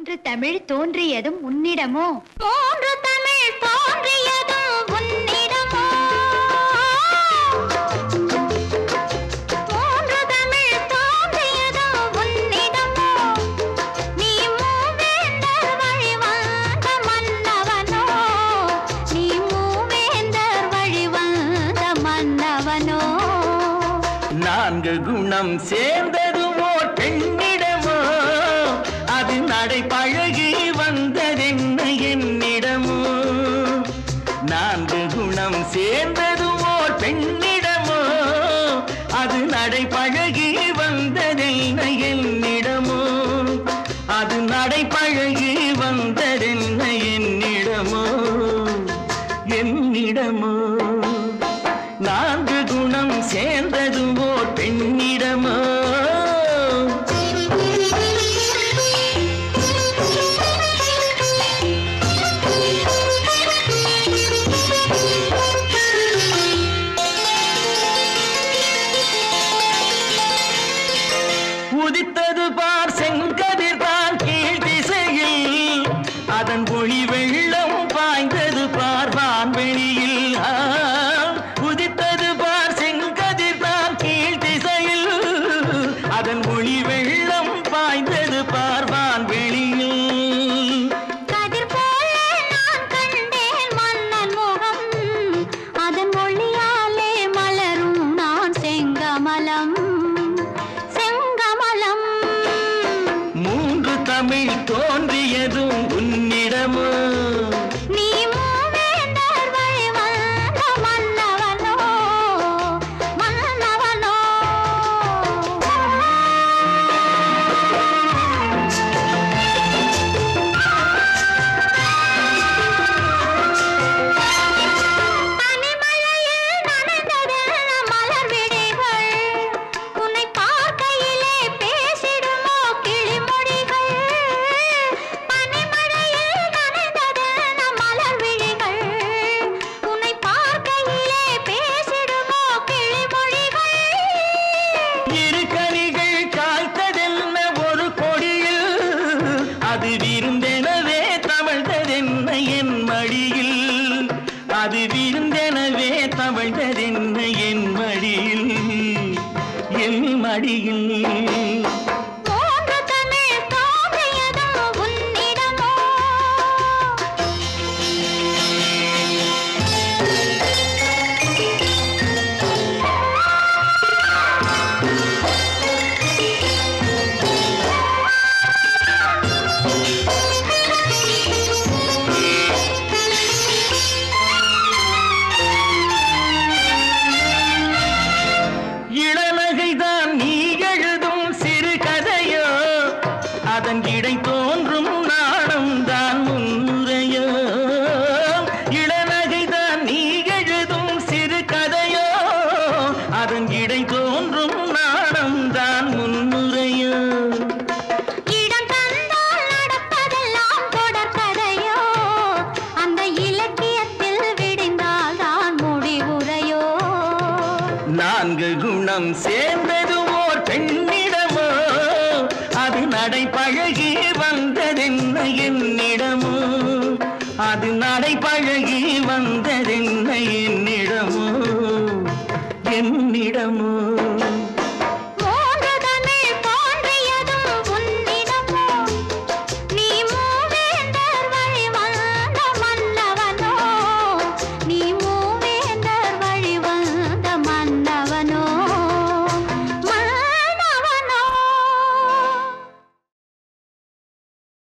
மூன்று தமிழ் தோன்றியதும் உன்னிடமோ மூன்று தமிழ் தோன்றியதும் உன்னிடமோ மூன்று தமிழ் தோன்றியதும் உன்னிடமோ நீ மூவேந்தர் வழி வந்த மன்னவனோ நீ மூவேந்தர் வழி வந்த மன்னவனோ நான்கு குணம் சேர்ந்தது ஓர் பெண்ணிடமோ அது நடை பழகி வந்ததென்ன என்னிடமோ நான்கு குணம் சேர்ந்தது ஓர் பெண்ணிடமோ அது நடை பழகி வந்ததென்ன என்னிடமோ அது நடை பழகி வந்ததென்ன என்னிடமோ என்னிடமோ நான்கு குணம் சேர்ந்தது ஓர் பெண்ணிடமோ உதித்தது பார் செங்கதிர் தான் கீழ் திசையில் அதன் ஒளி வெள்ளம் பாய்ந்தது பார் வான்வெளியில் ஆ, உதித்தது பார் செங்கதிர் தான் கீழ் திசையில் அதன் ஒளி வெள்ளம் பாய்ந்தது பார் வான்வெளியில் கதிர் போல நான் கண்டேன் மன்னன் முகம் அதன் ஒளியாலே மலரும் நான் செங்கமலம் செங்கமலம் மூன்று தமிழ் தோன்றியதும் உன்னிடமோ நீ மூவேந்தர் வழி வந்த மன்னவனோ மன்னவனோ பனிமழையில் நனைந்ததென்ன மலர் விழிகள் உன்னை பார்க்கையிலே பேசிடுமோ கிளிமொழிகள் பனிமழையில் நனைந்ததென்ன மலர் விழிகள் உன்னை பார்க்கையிலே பேசிடுமோ கிளிமொழிகள் இரு கனிகள் காய்த்ததென்ன ஒரு கொடியில் அது விருந்தெனவே தவழ்ந்ததென்ன என் மடியில் அது விருந்தெனவே தவழ்ந்ததென்ன என் மடியில் என் மடியில் மூன்று தமிழ் தோன்றியதும் உன்னிடமோ இளநகைதான் நீ எழுதும் சிறு கதையோ அதன் இடை தோன்றும் நாணம் தான் முன்னுரையோ இளநகைதான் நீ எழுதும் சிறு கதையோ அதன் இடை தோன்றும் நாணம் தான் முன்னுரையோ இடம் தந்தால் நடப்பதெல்லாம் தொடர்கதையோ அந்த இலக்கியத்தில் விடிந்தால் தான் முடிவுரையோ நான்கு குணம் சேர்ந்தது ஓர் பெண்ணிடமோ அது நடை பழகி வந்ததென்ன என்னிடமோ அது நடை பழகி வந்ததென்ன